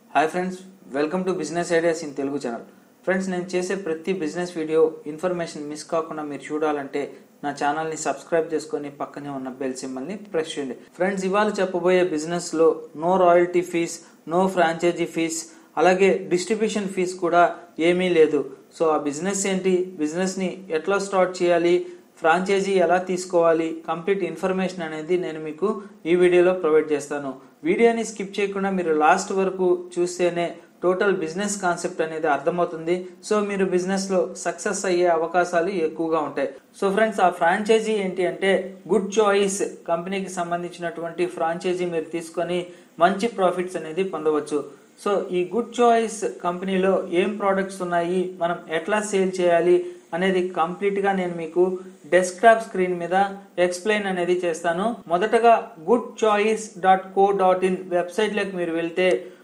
hi friends welcome to business ideas in Telugu channel friends నేను చేసే ప్రతి బిజినెస్ వీడియో ఇన్ఫర్మేషన్ మిస్ కాకుండా మీరు చూడాలంటే నా ఛానల్ని సబ్స్క్రైబ్ చేసుకొని పక్కనే ఉన్న బెల్ సింబల్ని ప్రెస్ చేయండి ఫ్రెండ్స్ ఇవాళ చెప్పబోయే బిజినెస్లో no royalty fees no franchise fees అలాగే డిస్ట్రిబ్యూషన్ ఫీస్ కూడా ఏమీ లేదు సో ఆ బిజినెస్ ఏంటి బిజినెస్ని ఎట్లా స్టార్ట్ చేయాలి ఫ్రాంచైజీ ఎలా తీసుకోవాలి కంప్లీట్ ఇన్ఫర్మేషన్ అనేది నేను మీకు ఈ వీడియోలో ప్రొవైడ్ చేస్తాను వీడియోని స్కిప్ చేయకుండా మీరు లాస్ట్ వరకు చూస్తేనే టోటల్ బిజినెస్ కాన్సెప్ట్ అనేది అర్థమవుతుంది సో మీరు బిజినెస్లో సక్సెస్ అయ్యే అవకాశాలు ఎక్కువగా ఉంటాయి సో ఫ్రెండ్స్ ఆ ఫ్రాంచైజీ ఏంటి అంటే గుడ్ చాయిస్ కంపెనీకి సంబంధించినటువంటి ఫ్రాంచైజీ మీరు తీసుకొని మంచి ప్రాఫిట్స్ అనేది పొందవచ్చు సో ఈ గుడ్ చాయిస్ కంపెనీలో ఏం ప్రోడక్ట్స్ ఉన్నాయి మనం ఎట్లా సేల్ చేయాలి అనేది కంప్లీట్ గా నేను మీకు డెస్క్టాప్ స్క్రీన్ మీద ఎక్స్ప్లెయిన్ అనేది చేస్తాను మొదటగా good choice dot co dot in website లోకి మీరు వెళ్తే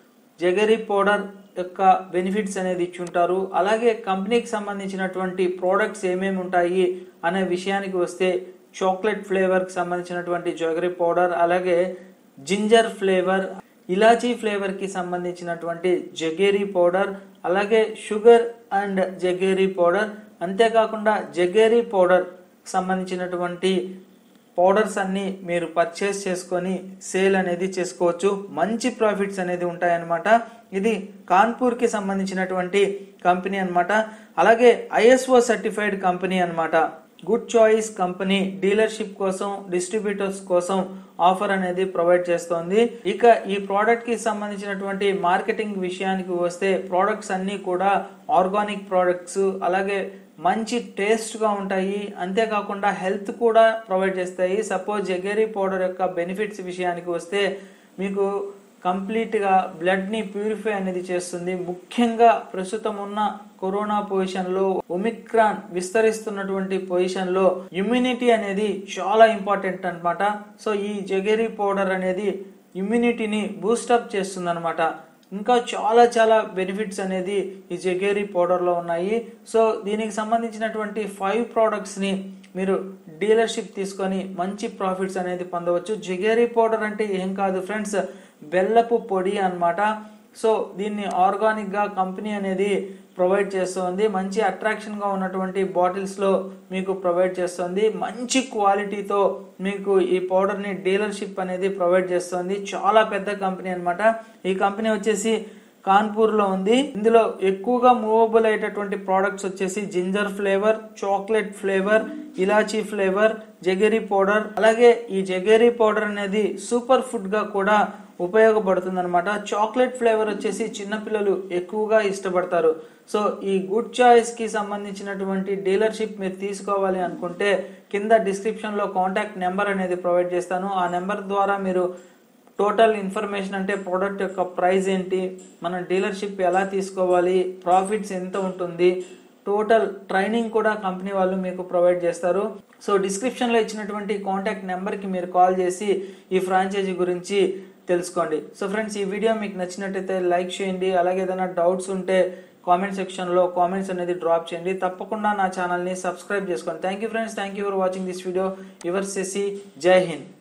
జగరీ పౌడర్ యొక్క బెనిఫిట్స్ అనేది ఇచ్చుంటారు అలాగే కంపెనీకి సంబంధించినటువంటి ప్రోడక్ట్స్ ఏమేమి ఉంటాయి అనే విషయానికి వస్తే చాక్లెట్ ఫ్లేవర్కి సంబంధించినటువంటి జగరీ పౌడర్ అలాగే జింజర్ ఫ్లేవర్ ఇలాచీ ఫ్లేవర్ కి సంబంధించినటువంటి జగేరీ పౌడర్ అలాగే షుగర్ అండ్ జగేరీ పౌడర్ అంతేకాకుండా జగేరీ పౌడర్ సంబంధించినటువంటి పౌడర్స్ అన్ని మీరు పర్చేస్ చేసుకొని సేల్ అనేది చేసుకోవచ్చు మంచి ప్రాఫిట్స్ అనేది ఉంటాయన్నమాట ఇది కాన్పూర్ కి సంబంధించినటువంటి కంపెనీ అన్నమాట అలాగే ఐఎస్ఓ సర్టిఫైడ్ కంపెనీ అన్నమాట గుడ్ చాయిస్ కంపెనీ డీలర్షిప్ కోసం డిస్ట్రిబ్యూటర్స్ కోసం ఆఫర్ అనేది ప్రొవైడ్ చేస్తోంది ఇక ఈ ప్రోడక్ట్ కి సంబంధించినటువంటి మార్కెటింగ్ విషయానికి వస్తే ప్రోడక్ట్స్ అన్ని కూడా ఆర్గానిక్ ప్రోడక్ట్స్ అలాగే మంచి టేస్ట్ గా ఉంటాయి అంతేకాకుండా హెల్త్ కూడా ప్రొవైడ్ చేస్తాయి సపోజ్ జగేరీ పౌడర్ యొక్క బెనిఫిట్స్ విషయానికి వస్తే మీకు కంప్లీట్ గా బ్లడ్ ని ప్యూరిఫై అనేది చేస్తుంది ముఖ్యంగా ప్రస్తుతం ఉన్న కరోనా పొజిషన్ లో ఒమిక్రాన్ విస్తరిస్తున్నటువంటి పొజిషన్ లో ఇమ్యూనిటీ అనేది చాలా ఇంపార్టెంట్ అన్నమాట సో ఈ జగేరీ పౌడర్ అనేది ఇమ్యూనిటీని బూస్టప్ చేస్తుంది అనమాట ఇంకా చాలా చాలా బెనిఫిట్స్ అనేది ఈ జగేరీ పౌడర్ లో ఉన్నాయి సో దీనికి సంబంధించినటువంటి ఫైవ్ ప్రోడక్ట్స్ ని మీరు డీలర్షిప్ తీసుకొని మంచి ప్రాఫిట్స్ అనేది పొందవచ్చు జగేరీ పౌడర్ అంటే ఏం కాదు ఫ్రెండ్స్ బెల్లపు పొడి అన్నమాట సో దీన్ని ఆర్గానిక్ గా కంపెనీ అనేది ప్రొవైడ్ చేస్తుంది మంచి అట్రాక్షన్ గా ఉన్నటువంటి బాటిల్స్ లో మీకు ప్రొవైడ్ చేస్తుంది మంచి క్వాలిటీతో మీకు ఈ పౌడర్ ని డీలర్షిప్ అనేది ప్రొవైడ్ చేస్తుంది చాలా పెద్ద కంపెనీ అన్నమాట ఈ కంపెనీ వచ్చేసి కాన్పూర్ లో ఉంది ఇందులో ఎక్కువగా మూవబుల్ అయ్యేటటువంటి ప్రోడక్ట్స్ వచ్చేసి జింజర్ ఫ్లేవర్ చాక్లెట్ ఫ్లేవర్ ఇలాచీ ఫ్లేవర్ జగేరీ పౌడర్ అలాగే ఈ జగేరీ పౌడర్ అనేది సూపర్ ఫుడ్ గా కూడా ఉపయోగపడుతుంది అనమాట చాక్లెట్ ఫ్లేవర్ వచ్చేసి చిన్నపిల్లలు ఎక్కువగా ఇష్టపడతారు సో ఈ గుడ్ చాయిస్ కి సంబంధించినటువంటి డీలర్షిప్ మీరు తీసుకోవాలి అనుకుంటే కింద డిస్క్రిప్షన్ లో కాంటాక్ట్ నెంబర్ అనేది ప్రొవైడ్ చేస్తాను ఆ నెంబర్ ద్వారా మీరు టోటల్ ఇన్ఫర్మేషన్ అంటే ప్రోడక్ట్ యొక్క ప్రైస్ ఏంటి మనం డీలర్షిప్ ఎలా తీసుకోవాలి ప్రాఫిట్స్ ఎంత ఉంటుంది టోటల్ ట్రైనింగ్ కూడా కంపెనీ వాళ్ళు మీకు ప్రొవైడ్ చేస్తారు సో డిస్క్రిప్షన్ లో ఇచ్చినటువంటి కాంటాక్ట్ నెంబర్ కి మీరు కాల్ చేసి ఈ ఫ్రాంచైజీ గురించి తెలుసుకోండి సో ఫ్రెండ్స్ ఈ వీడియో మీకు నచ్చినట్టయితే లైక్ చేయండి అలాగే ఏదైనా డౌట్స్ ఉంటే కామెంట్ సెక్షన్లో కామెంట్స్ అనేది డ్రాప్ చేయండి తప్పకుండా నా ఛానల్ని సబ్స్క్రైబ్ చేసుకోండి thank you friends thank you for watching this video your సెసి జై హింద్